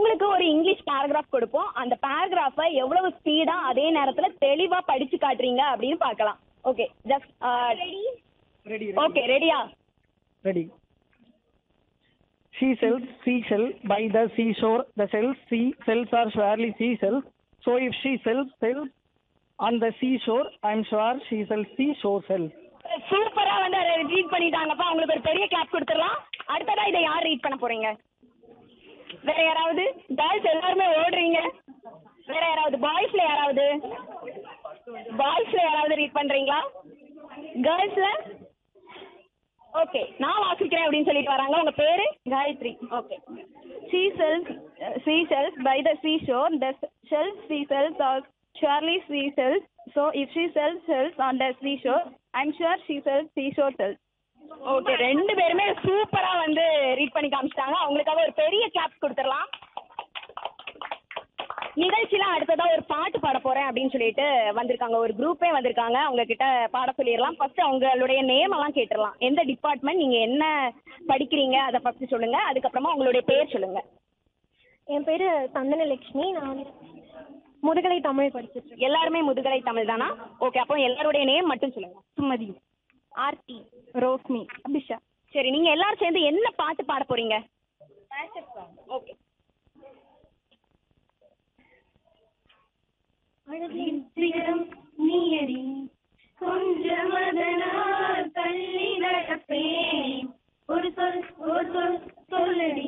அவங்களுக்கு ஒரு English paragraph கொடுப்போம் அந்த பேராகிராஃபை எவ்வளவு ஸ்பீடா அதே நேரத்துல தெளிவா படிச்சு காட்டுறீங்க அப்படின்னு பார்க்கலாம் okay just ready ready okay ரெடியா ready She sells seashell by the seashore. The shells sea cells are surely seashells. So if she sells cells on the seashore, I'm sure she sells seashore cells. சூப்பரா வந்து read பண்ணிட்டாங்கப்பா உங்களுக்கு ஒரு பெரிய clap கொடுத்துடலாம் அடுத்ததா இதை யார் ரீட் பண்ண போறீங்க வேற யாராவது கேர்ள்ஸ் எல்லாருமே ஓடுறீங்க வேற யாராவது பாய்ஸ்ல யாராவது பாய்ஸ்ல யாராவது ரீட் பண்றீங்களா கேர்ள்ஸ்ல ஓகே நான் வாசிக்கிறேன் அப்படின்னு சொல்லிட்டு வராங்க உங்க பேரு Gayathri okay She sells uh, seashells by the seashore. The shells seashells are surely seashells. So if she sells shells on the seashore, I'm sure she sells seashore shells. Okay ரெண்டு பேருமே சூப்பரா வந்து ரீட் பண்ணி காமிச்சிட்டாங்க அவங்களுக்காக ஒரு பெரிய கிளாப்ஸ் கொடுத்துடலாம் நிகழ்ச்சியில அடுத்ததா ஒரு பாட்டு பாட போறேன் அப்படின்னு சொல்லிட்டு வந்திருக்காங்க ஒரு குரூப்பே வந்திருக்காங்க அவங்க கிட்ட பாட சொல்லிடலாம் ஃபர்ஸ்ட் அவங்களுடைய நேம் எல்லாம் கேட்டுடலாம் எந்த டிபார்ட்மெண்ட் நீங்க என்ன படிக்கிறீங்க அதை ஃபர்ஸ்ட் சொல்லுங்க அதுக்கப்புறமா உங்களுடைய பேர் சொல்லுங்க என் பேர் சந்தனலட்சுமி நான் முதுகலை தமிழ் படிச்சிட்டு எல்லாருமே முதுகலை தமிழ் தானா ஓகே அப்போ எல்லாருடைய நேம் மட்டும் சொல்லுங்க சுமதி ஆர்த்தி ரோஸ்மி அபிஷா சரி நீங்க எல்லாரும் சேர்ந்து என்ன பாட்டு பாட போறீங்க ஓகே அழகின் சிகரம் நீயடி கொஞ்சம் அதனால் தள்ளி நடப்பேன் ஒரு சொல் ஒரு சொல் சொல்லடி